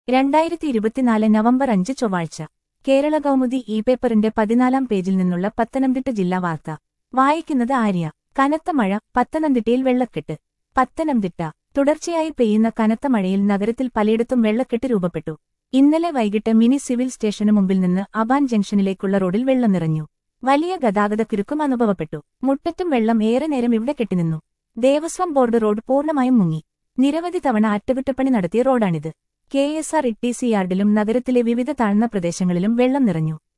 രണ്ടായിരത്തി ഇരുപത്തിനാല് നവംബർ അഞ്ച് ചൊവ്വാഴ്ച കേരള കൗമുദി ഇ പേപ്പറിന്റെ പതിനാലാം പേജിൽ നിന്നുള്ള പത്തനംതിട്ട ജില്ലാ വാർത്ത വായിക്കുന്നത് ആര്യ കനത്ത മഴ പത്തനംതിട്ടയിൽ വെള്ളക്കെട്ട് പത്തനംതിട്ട തുടർച്ചയായി പെയ്യുന്ന കനത്ത മഴയിൽ നഗരത്തിൽ പലയിടത്തും വെള്ളക്കെട്ട് രൂപപ്പെട്ടു ഇന്നലെ വൈകിട്ട് മിനി സിവിൽ സ്റ്റേഷന് മുമ്പിൽ നിന്ന് അബാൻ ജംഗ്ഷനിലേക്കുള്ള റോഡിൽ വെള്ളം നിറഞ്ഞു വലിയ ഗതാഗതക്കുരുക്കും അനുഭവപ്പെട്ടു മുട്ടറ്റും വെള്ളം ഏറെ നേരം ഇവിടെ കെട്ടിനിന്നു ദേവസ്വം ബോർഡ് റോഡ് പൂർണ്ണമായും മുങ്ങി നിരവധി തവണ അറ്റകുറ്റപ്പണി നടത്തിയ റോഡാണിത് K S R E T C യാർഡിലും നഗരത്തിലെ വിവിധ താഴ്ന്ന പ്രദേശങ്ങളിലും വെള്ളം നിറഞ്ഞു